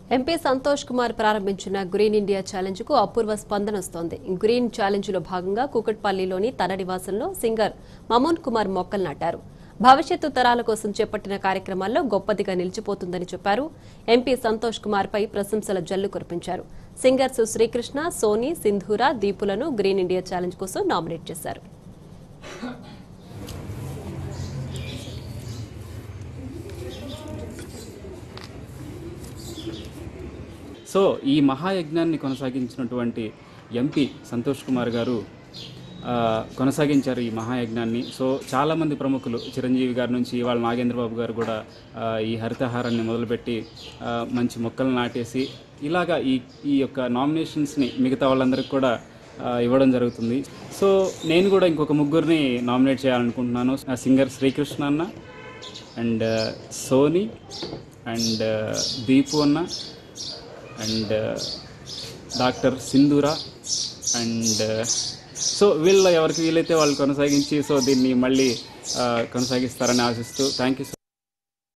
MP Santosh Kumar ప్రారంభించిన green India challenge కు అపూర్వ స్పందన వస్తోంది గ్రీన్ ఛాలెంజ్ లో భాగంగా కూకట్పల్లిలోని తన నివాసంలో సింగర్ మమోన్ కుమార్ మొక్కలు నాటారు భవిష్యత్తు తరాల కోసం చేపట్టిన కార్యక్రమాల్లో గొప్పదిగా నిలిచిపోతుందని చెప్పారు ఎంపీ సంతోష్ కుమార్ పై ప్రశంసల జల్లు కురిపించారు సింగర్స్ శ్రీకృష్ణ సోని సింధూర దీపులను గ్రీన్ ఇండియా ఛాలెంజ్ కోసం నామినేట్ చేశారు సో ఈ మహాయజ్ఞాన్ని కొనసాగించినటువంటి ఎంపీ సంతోష్ కుమార్ గారు ఆ, కొనసాగించారు ఈ మహాయజ్ఞాన్ని సో చాలామంది ప్రముఖులు చిరంజీవి గారి నుంచి ఇవాళ నాగేంద్రబాబు గారు కూడా ఆ, ఈ హరితహారాన్ని మొదలుపెట్టి ఆ, మంచి మొక్కలు నాటేసి ఇలాగా ఈ ఈ యొక్క నామినేషన్స్ని మిగతా వాళ్ళందరికీ కూడా ఆ, ఇవ్వడం జరుగుతుంది సో నేను కూడా ఇంకొక ముగ్గురిని నామినేట్ చేయాలనుకుంటున్నాను ఆ సింగర్ శ్రీకృష్ణ అన్న అండ్ సోనీ అండ్ దీపు అన్న and doctor Sindhura and so వీళ్ళ ఎవరికి వీలైతే వాళ్ళు కొనసాగించి సో దీన్ని మళ్ళీ ఆ, కొనసాగిస్తారని ఆశిస్తూ థ్యాంక్ యూ